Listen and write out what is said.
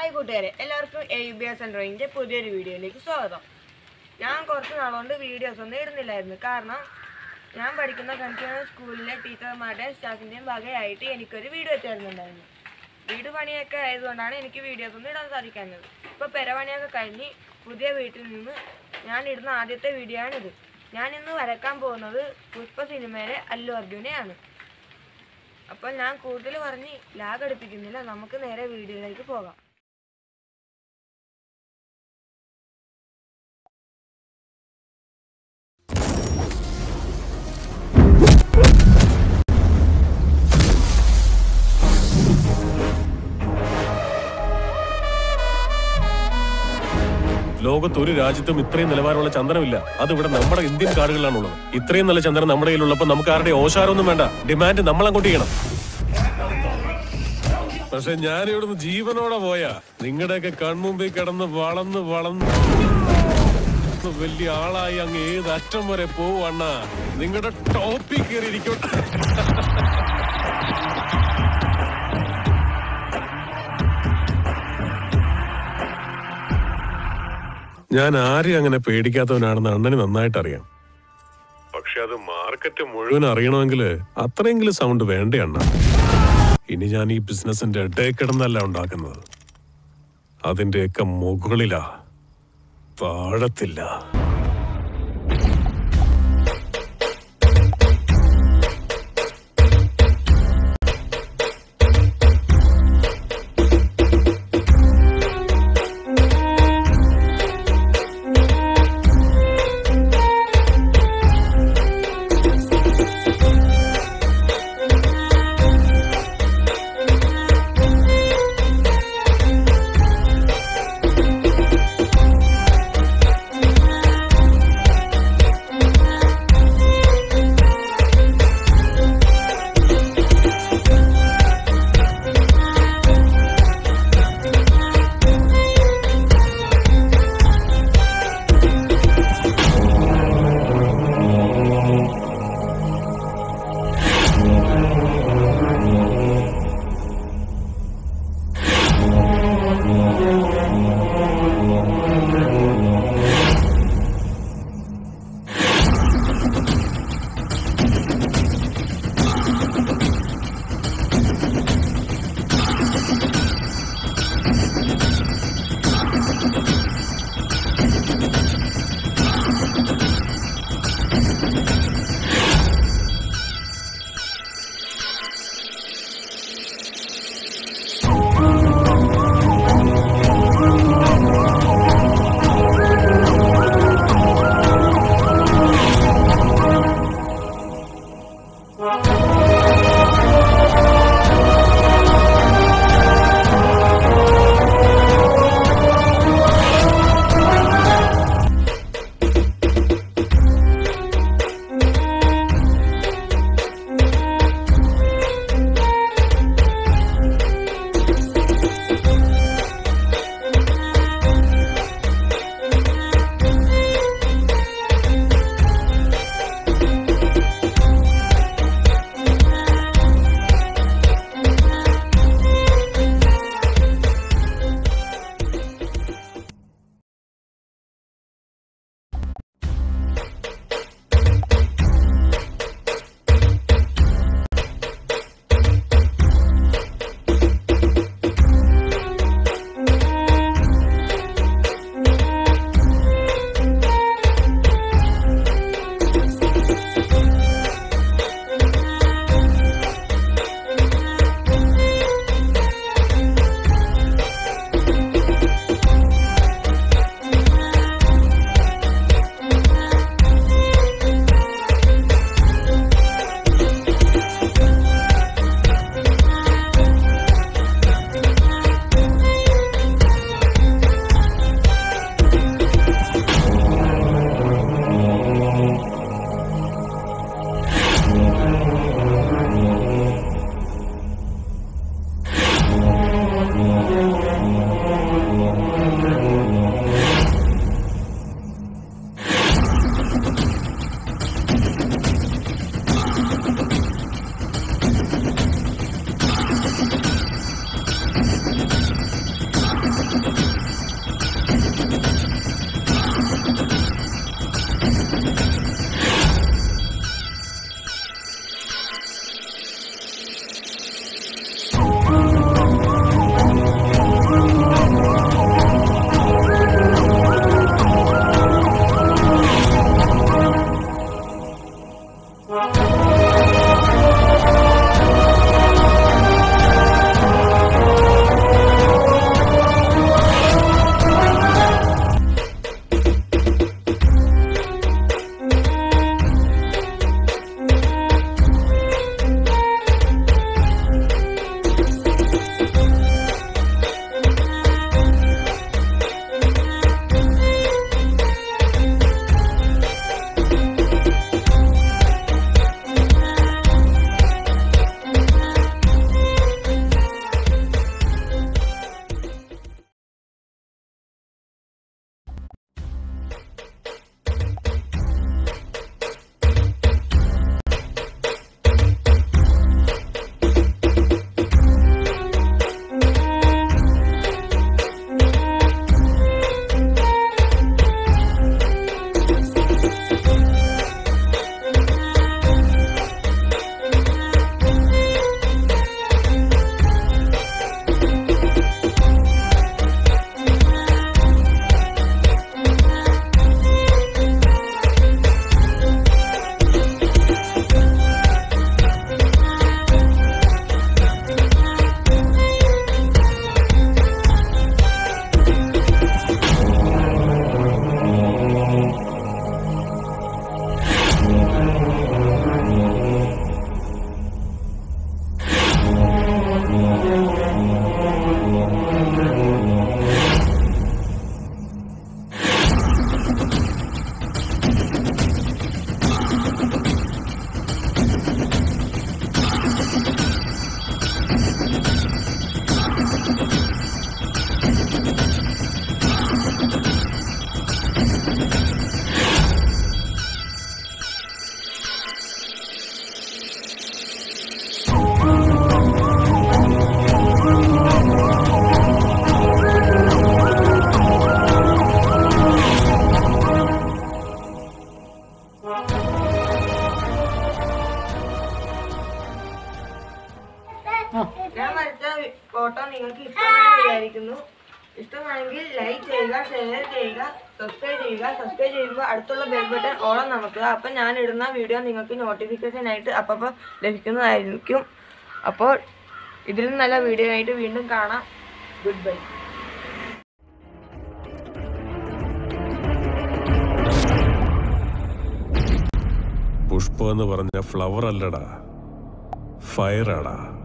hi കൂട്ടുകാരെ എല്ലാവർക്കും A B S ഡ്രോയിങ്ങിൻ്റെ പുതിയൊരു വീഡിയോയിലേക്ക് സ്വാഗതം ഞാൻ കുറച്ച് നാളുകൊണ്ട് വീഡിയോസ് ഒന്നും ഇടുന്നില്ലായിരുന്നു കാരണം ഞാൻ പഠിക്കുന്ന കൺസ്യൂമർ സ്കൂളിലെ ടീച്ചർമാരുടെയും സ്റ്റാഫിൻ്റെയും വകയായിട്ട് എനിക്കൊരു വീഡിയോ തരുന്നുണ്ടായിരുന്നു വീട് പണിയൊക്കെ ആയതുകൊണ്ടാണ് എനിക്ക് വീഡിയോസ് ഒന്നും ഇടാൻ സാധിക്കാഞ്ഞത് ഇപ്പോൾ പെരപണിയൊക്കെ കഴിഞ്ഞ് പുതിയ വീട്ടിൽ നിന്ന് ഞാൻ ഇടുന്ന ആദ്യത്തെ വീഡിയോ ആണിത് ഞാൻ ഇന്ന് വരക്കാൻ പോകുന്നത് പുഷ്പ സിനിമയിലെ അല്ലു അർജുനെയാണ് അപ്പോൾ ഞാൻ കൂടുതൽ പറഞ്ഞ് ലാഗ് അടുപ്പിക്കുന്നില്ല നമുക്ക് നേരെ വീഡിയോയിലേക്ക് പോകാം ലോകത്ത് ഒരു രാജ്യത്തും ഇത്രയും നിലവാരമുള്ള ചന്ദനമില്ല അത് ഇവിടെ നമ്മുടെ ഇന്ത്യൻ കാടുകളിലാണുള്ളത് ഇത്രയും നല്ല ചന്ദനം നമ്മുടെ കയ്യിലുള്ളപ്പോൾ നമുക്ക് ആരുടെ ഓശാരമൊന്നും വേണ്ട ഡിമാൻഡ് നമ്മൾ അങ്ങോട്ട് ചെയ്യണം പക്ഷെ ഞാൻ ഇവിടുന്ന് ജീവനോടെ പോയാ നിങ്ങളുടെയൊക്കെ കൺമുമ്പിൽ കിടന്ന് വളർന്ന് വളർന്ന് വലിയ ആളായി അങ്ങ് ഏത് അറ്റം വരെ പോവണ്ണ നിങ്ങളുടെ ടോപ്പിൽ കയറിയിരിക്കട്ടെ ഞാൻ ആരെയും അങ്ങനെ പേടിക്കാത്തവനാണെന്ന് അണ്ണന് നന്നായിട്ട് അറിയാം പക്ഷെ അത് മാർക്കറ്റ് മുഴുവൻ അറിയണമെങ്കിൽ അത്രയെങ്കിലും സൗണ്ട് വേണ്ടേ അണ്ണ ഇനി ഞാൻ ഈ ബിസിനസിന്റെ ഇടയിൽ കിടന്നല്ല ഉണ്ടാക്കുന്നത് അതിന്റെയൊക്കെ മുകളിലാ താഴത്തില്ല വിചാരിക്കുന്നു ഇഷ്ടമാണെങ്കിൽ ലൈക്ക് ചെയ്യുക ഷെയർ ചെയ്യുക സബ്സ്ക്രൈബ് ചെയ്യുക സബ്സ്ക്രൈബ് ചെയ്യുമ്പോൾ അടുത്തുള്ള ബെൽ ബട്ടൺ ഓളം നമുക്ക് അപ്പം ഞാൻ ഇടുന്ന വീഡിയോ നിങ്ങൾക്ക് നോട്ടിഫിക്കേഷൻ ആയിട്ട് അപ്പോൾ ലഭിക്കുന്നതായിരിക്കും അപ്പോൾ ഇതിലും നല്ല വീഡിയോ ആയിട്ട് വീണ്ടും കാണാം ഗുഡ് ബൈ പുഷ്പം എന്ന് പറഞ്ഞ ഫ്ലവർ അല്ലടാ ഫയറാടാ